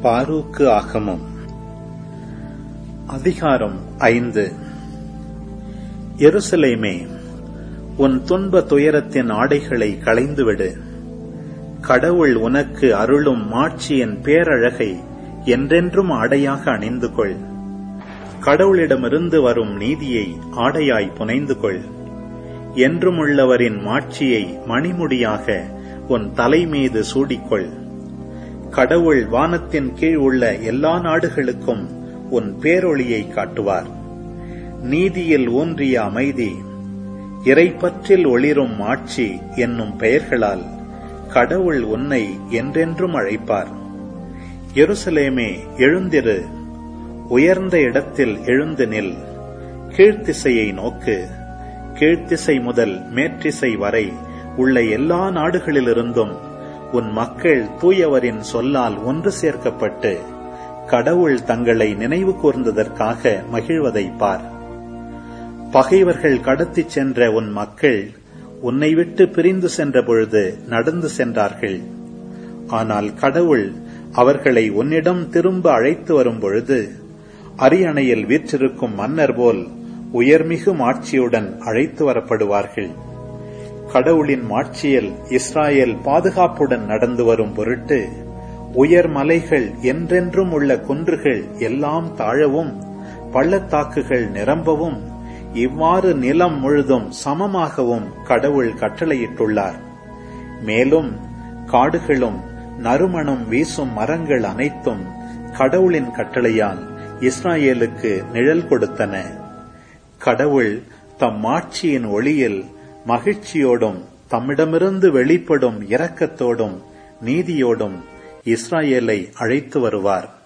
பாரூக்கு ஆகமம் அதிகாரம் ஐந்து எருசலேமே உன் துன்ப துயரத்தின் ஆடைகளை களைந்துவிடு கடவுள் உனக்கு அருளும் மாட்சியின் பேரழகை என்றென்றும் ஆடையாக அணிந்து கொள் கடவுளிடமிருந்து வரும் நீதியை ஆடையாய் புனைந்து கொள் என்றுமுள்ளவரின் மாட்சியை மணிமுடியாக உன் தலை மீது சூடிக்கொள் கடவுள் வானத்தின் கீழ் உள்ள எல்லா நாடுகளுக்கும் உன் பேரொளியை காட்டுவார் நீதியில் ஊன்றிய அமைதி இறைப்பற்றில் ஒளிரும் ஆட்சி என்னும் பெயர்களால் கடவுள் உன்னை என்றென்றும் அழைப்பார் எருசலேமே எழுந்திரு உயர்ந்த இடத்தில் எழுந்து நில் கீழ்த்திசையை நோக்கு கீழ்த்திசை முதல் மேற்றிசை வரை உள்ள எல்லா நாடுகளிலிருந்தும் உன் மக்கள் தூயவரின் சொல்லால் ஒன்று சேர்க்கப்பட்டு கடவுள் தங்களை நினைவு கூர்ந்ததற்காக மகிழ்வதை பார் பகைவர்கள் கடத்திச் சென்ற உன் மக்கள் உன்னை விட்டு பிரிந்து சென்ற பொழுது நடந்து சென்றார்கள் ஆனால் கடவுள் அவர்களை உன்னிடம் திரும்ப அழைத்து வரும் பொழுது அரியணையில் வீற்றிருக்கும் மன்னர் போல் உயர்மிகு மாட்சியுடன் அழைத்து வரப்படுவார்கள் கடவுளின் மாட்சியில் இஸ்ராயேல் பாதுகாப்புடன் நடந்து வரும் பொருட்டு உயர் மலைகள் என்றென்றும் உள்ள குன்றுகள் எல்லாம் தாழவும் பள்ளத்தாக்குகள் நிரம்பவும் இவ்வாறு நிலம் முழுதும் சமமாகவும் கடவுள் கட்டளையிட்டுள்ளார் மேலும் காடுகளும் நறுமணம் வீசும் மரங்கள் அனைத்தும் கடவுளின் கட்டளையால் இஸ்ராயேலுக்கு நிழல் கொடுத்தன கடவுள் தம் ஆட்சியின் ஒளியில் மகிழ்ச்சியோடும் தம்மிடமிருந்து வெளிப்படும் இரக்கத்தோடும் நீதியோடும் இஸ்ராயேலை அழைத்து வருவார்